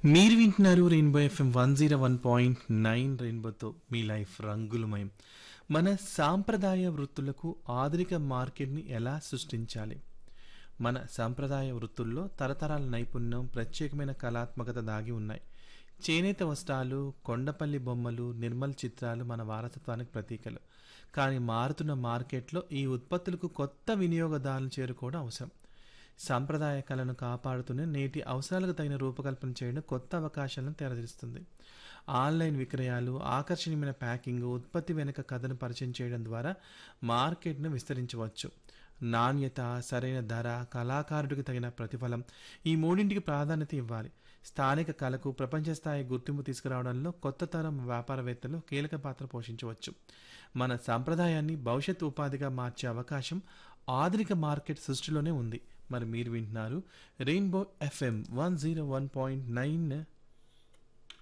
మీరు వింటున్నారు rainbow FM one zero one point nine రెయిన్బోతో మీ లైఫ్ రంగులమయం మన సాంప్రదాయ వృత్తులకు ఆధునిక మార్కెట్ని ఎలా సృష్టించాలి మన సాంప్రదాయ వృత్తుల్లో తరతరాల నైపుణ్యం ప్రత్యేకమైన కళాత్మకత దాగి ఉన్నాయి చేనేత వస్త్రాలు కొండపల్లి బొమ్మలు నిర్మల్ చిత్రాలు మన వారసత్వానికి ప్రతీకలు కానీ మారుతున్న మార్కెట్లో ఈ ఉత్పత్తులకు కొత్త వినియోగదారులు చేరుకోవడం అవసరం సాంప్రదాయ కళను కాపాడుతూనే నేటి అవసరాలకు తగిన రూపకల్పన చేయడం కొత్త అవకాశాలను తెరదిస్తుంది ఆన్లైన్ విక్రయాలు ఆకర్షణీయమైన ప్యాకింగ్ ఉత్పత్తి వెనుక కథను పరిచయం చేయడం ద్వారా మార్కెట్ను విస్తరించవచ్చు నాణ్యత సరైన ధర కళాకారుడికి తగిన ప్రతిఫలం ఈ మూడింటికి ప్రాధాన్యత ఇవ్వాలి స్థానిక కళకు ప్రపంచ స్థాయి గుర్తింపు తీసుకురావడంలో కొత్త తరం వ్యాపారవేత్తలు కీలక పాత్ర పోషించవచ్చు మన సాంప్రదాయాన్ని భవిష్యత్ ఉపాధిగా మార్చే అవకాశం ఆధునిక మార్కెట్ సృష్టిలోనే ఉంది మరి మీరు వింటున్నారు rainbow FM one zero one point nine